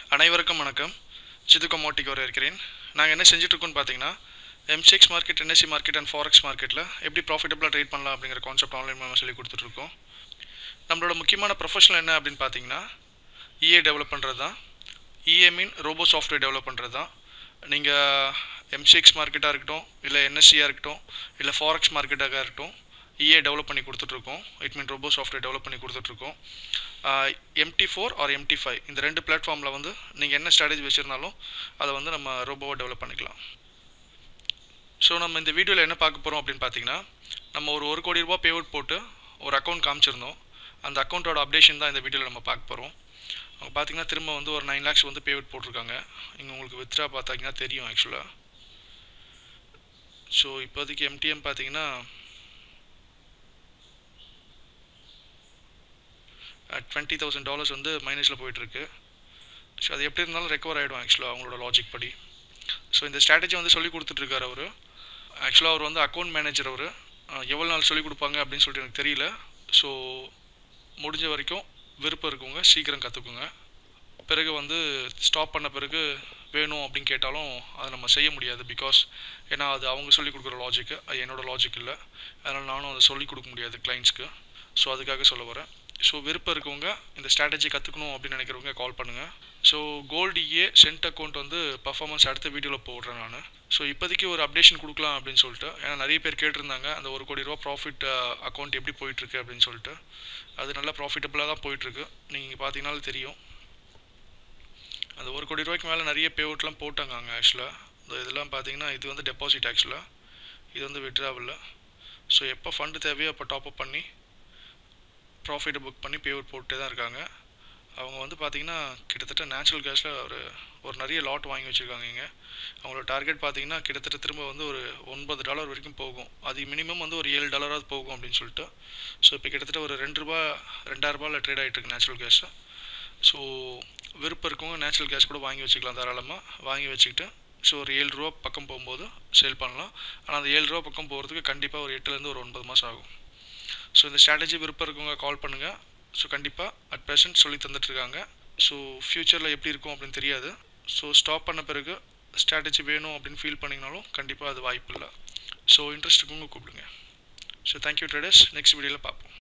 அனைவருக்கும் வணக்கம் சிது கமோட்டிக்கு வர இருக்கிறேன் நாங்கள் என்ன செஞ்சுட்ருக்கோம்னு பார்த்தீங்கன்னா MCX market NSC market and forex மார்க்கெட்டில் எப்படி ப்ராஃபிட்டபுளாக ட்ரேட் பண்ணலாம் அப்படிங்கிற கான்செப்ட் ஆன்லைன் மூலமாக சொல்லி கொடுத்துட்ருக்கோம் நம்மளோட முக்கியமான ப்ரொஃபஷனல் என்ன அப்படின்னு பார்த்தீங்கன்னா இஏ டெவலப் பண்ணுறது தான் EA mean robo software develop பண்ணுறது தான் நீங்கள் எம்சிஎக்ஸ் மார்க்கெட்டாக இருக்கட்டும் இல்லை என்எஸ்சியாக இருக்கட்டும் இல்லை ஃபாரெக்ஸ் மார்க்கெட்டாக இருக்கட்டும் இஏ டெவலப் பண்ணி கொடுத்துட்ருக்கோம் it mean robo software develop பண்ணி கொடுத்துட்ருக்கோம் MT four or MT five இந்த ரெண்டு பிளாட்ஃபார்மில் வந்து நீங்கள் என்ன ஸ்ட்ராட்டஜி வச்சுருந்தாலும் அதை வந்து நம்ம ரோபோவை டெவலப் பண்ணிக்கலாம் ஸோ நம்ம இந்த வீடியோவில் என்ன பார்க்க போகிறோம் அப்படின்னு பார்த்தீங்கன்னா நம்ம ஒரு ஒரு கோடி ரூபா பேவுட் போட்டு ஒரு அக்கௌண்ட் காமிச்சிருந்தோம் அந்த அக்கௌண்ட்டோட அப்டேஷன் தான் இந்த வீடியோவில் நம்ம பார்க்க போகிறோம் அவங்க பார்த்தீங்கன்னா திரும்ப வந்து ஒரு நைன் லேக்ஸ் வந்து பேவுட் போட்டிருக்காங்க இங்கே உங்களுக்கு வித்ரா பார்த்தீங்கன்னா தெரியும் ஆக்சுவலாக ஸோ இப்போதைக்கு எம்டிஎம் பார்த்தீங்கன்னா டுவெண்ட்டி தௌசண்ட் டாலர்ஸ் வந்து மைனஸில் போயிட்டுருக்கு ஸோ அது எப்படி இருந்தாலும் ரெக்கவர் ஆகிடும் ஆக்சுவலாக அவங்களோட லாஜிக் படி ஸோ இந்த ஸ்ட்ராட்டஜி வந்து சொல்லி கொடுத்துட்ருக்காரு அவர் ஆக்சுவலாக அவர் வந்து அக்கௌண்ட் மேனேஜர் அவர் எவ்வளோ நாள் சொல்லிக் கொடுப்பாங்க அப்படின்னு சொல்லிட்டு எனக்கு தெரியல ஸோ முடிஞ்ச வரைக்கும் விருப்பம் இருக்கவங்க சீக்கிரம் கற்றுக்குங்க பிறகு வந்து ஸ்டாப் பண்ண பிறகு வேணும் அப்படின்னு கேட்டாலும் அதை நம்ம செய்ய முடியாது பிகாஸ் ஏன்னா அது அவங்க சொல்லிக் கொடுக்குற லாஜிக்கு அது என்னோடய லாஜிக் இல்லை அதனால் நானும் அதை சொல்லிக் கொடுக்க முடியாது கிளைண்ட்ஸ்க்கு ஸோ அதுக்காக சொல்ல வரேன் ஸோ விருப்பம் இருக்கவங்க இந்த ஸ்ட்ராட்டஜி கற்றுக்கணும் அப்படின்னு நினைக்கிறவங்க கால் பண்ணுங்கள் so gold a cent account வந்து பர்ஃபார்மன்ஸ் அடுத்த வீடியோவில் போடுறேன் நான் ஸோ இப்போதைக்கு ஒரு அப்டேஷன் கொடுக்கலாம் அப்படின்னு சொல்லிட்டு ஏன்னா நிறைய பேர் கேட்டிருந்தாங்க அந்த ஒரு கோடி ரூபா ப்ராஃபிட் அக்கௌண்ட் எப்படி போயிட்டுருக்கு அப்படின்னு சொல்லிட்டு அது நல்லா ப்ராஃபிட்டபுளாக தான் போயிட்டுருக்கு நீங்கள் பார்த்தீங்கனாலும் தெரியும் அந்த ஒரு கோடி ரூபாய்க்கு மேலே நிறைய பேவுட்லாம் போட்டாங்க அங்கே ஆக்சுவலாக இந்த இதெல்லாம் பார்த்தீங்கன்னா இது வந்து டெபாசிட் ஆக்சுவலாக இது வந்து விட்ராவில் ஸோ எப்போ ஃபண்டு தேவையோ அப்போ டாப்அப் பண்ணி ப்ராஃபிட்டை புக் பண்ணி பேவுட் போட்டே தான் இருக்காங்க அவங்க வந்து பார்த்திங்கன்னா கிட்டத்தட்ட நேச்சுரல் கேஷில் ஒரு ஒரு நிறைய லாட் வாங்கி வச்சுருக்காங்க இங்கே அவங்களோட டார்கெட் பார்த்தீங்கன்னா கிட்டத்தட்ட திரும்ப வந்து ஒரு ஒன்பது டாலர் வரைக்கும் போகும் அது மினிமம் வந்து ஒரு ஏழு டாலராவது போகும் அப்படின்னு சொல்லிட்டு ஸோ இப்போ கிட்டத்தட்ட ஒரு ரெண்டு ரூபா ரெண்டாயிரரூபாவில் ட்ரேட் ஆகிட்டு இருக்கு நேச்சுரல் கேஷு ஸோ விருப்பம் இருக்கவங்க நேச்சுரல் கேஸ் கூட வாங்கி வச்சுக்கலாம் தாராளமாக வாங்கி வச்சுக்கிட்டு ஸோ ஒரு ஏழு ரூபா பக்கம் போகும்போது சேல் பண்ணலாம் ஆனால் அந்த ஏழு ரூபா பக்கம் போகிறதுக்கு கண்டிப்பாக ஒரு எட்டுலேருந்து ஒரு ஒன்பது மாதம் ஆகும் ஸோ இந்த ஸ்ட்ராட்டஜி விருப்பம் இருக்கவங்க கால் பண்ணுங்கள் ஸோ கண்டிப்பாக அட் ப்ரெசென்ட் சொல்லி தந்துட்டுருக்காங்க ஸோ ஃப்யூச்சரில் எப்படி இருக்கும் அப்படின்னு தெரியாது ஸோ ஸ்டாப் பண்ண பிறகு ஸ்ட்ராட்டஜி வேணும் அப்படின்னு ஃபீல் பண்ணிங்கனாலும் கண்டிப்பாக அது வாய்ப்பு இல்லை ஸோ இன்ட்ரெஸ்ட் இருக்கவங்க கூப்பிடுங்க ஸோ தேங்க்யூ ட்ரேடர்ஸ் நெக்ஸ்ட் வீடியோவில் பார்ப்போம்